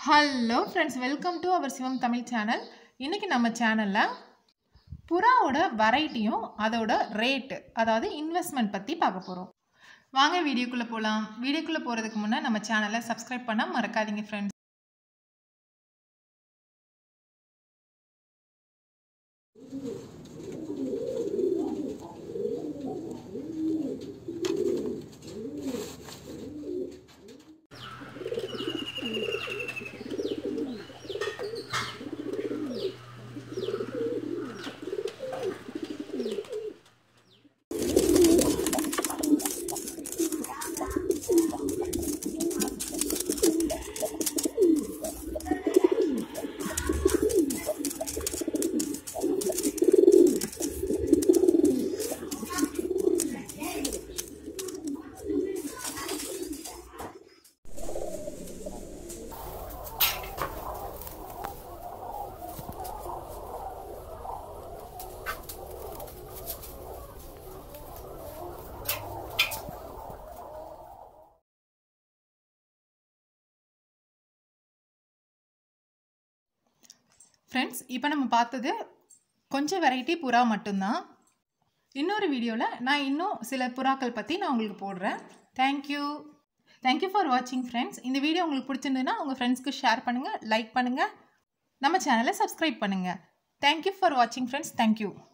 hello friends welcome to our Sivam Tamil channel இன்றைக்கி நம்ம சேனலில் புறாவோட வெரைட்டியும் அதோட ரேட்டு அதாவது இன்வெஸ்ட்மெண்ட் பற்றி பார்க்க போகிறோம் வாங்க வீடியோக்குள்ளே போகலாம் வீடியோக்குள்ளே போகிறதுக்கு முன்னே நம்ம சேனலை சப்ஸ்கிரைப் பண்ண மறக்காதீங்க ஃப்ரெண்ட்ஸ் ஃப்ரெண்ட்ஸ் இப்போ நம்ம பார்த்தது கொஞ்சம் வெரைட்டி புறா மட்டும்தான் இன்னொரு வீடியோவில் நான் இன்னும் சில புறாக்கள் பற்றி நான் உங்களுக்கு போடுறேன் தேங்க்யூ தேங்க்யூ ஃபார் வாட்சிங் ஃப்ரெண்ட்ஸ் இந்த வீடியோ உங்களுக்கு பிடிச்சிருந்ததுன்னா உங்கள் ஃப்ரெண்ட்ஸ்க்கு ஷேர் பண்ணுங்கள் லைக் பண்ணுங்கள் நம்ம சேனலை சப்ஸ்கிரைப் பண்ணுங்கள் தேங்க்யூ ஃபார் வாட்சிங் ஃப்ரெண்ட்ஸ் தேங்க்யூ